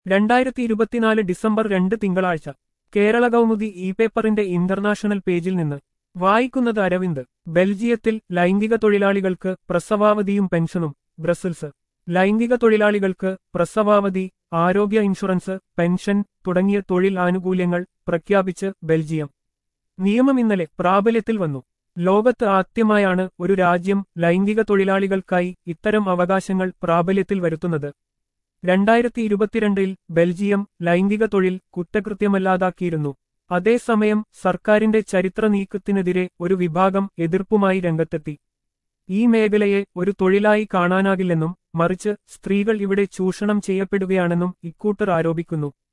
രണ്ടായിരത്തി ഇരുപത്തിനാല് ഡിസംബർ രണ്ട് തിങ്കളാഴ്ച കേരള കൗമുദി ഇ പേപ്പറിന്റെ ഇന്റർനാഷണൽ പേജിൽ നിന്ന് വായിക്കുന്നത് അരവിന്ദ് ബെൽജിയത്തിൽ ലൈംഗിക തൊഴിലാളികൾക്ക് പ്രസവാവധിയും പെൻഷനും ബ്രസൽസ് ലൈംഗിക തൊഴിലാളികൾക്ക് പ്രസവാവധി ആരോഗ്യ ഇൻഷുറൻസ് പെൻഷൻ തുടങ്ങിയ തൊഴിൽ ആനുകൂല്യങ്ങൾ പ്രഖ്യാപിച്ച് ബെൽജിയം നിയമം ഇന്നലെ പ്രാബല്യത്തിൽ വന്നു ലോകത്ത് ആദ്യമായാണ് ഒരു രാജ്യം ലൈംഗിക തൊഴിലാളികൾക്കായി ഇത്തരം അവകാശങ്ങൾ പ്രാബല്യത്തിൽ വരുത്തുന്നത് രണ്ടായിരത്തി ഇരുപത്തിരണ്ടിൽ ബെൽജിയം ലൈംഗിക തൊഴിൽ കുറ്റകൃത്യമല്ലാതാക്കിയിരുന്നു അതേസമയം സർക്കാരിന്റെ ചരിത്ര നീക്കത്തിനെതിരെ ഒരു വിഭാഗം എതിർപ്പുമായി രംഗത്തെത്തി ഈ മേഖലയെ ഒരു തൊഴിലായി കാണാനാകില്ലെന്നും മറിച്ച് സ്ത്രീകൾ ഇവിടെ ചൂഷണം ചെയ്യപ്പെടുകയാണെന്നും ഇക്കൂട്ടർ ആരോപിക്കുന്നു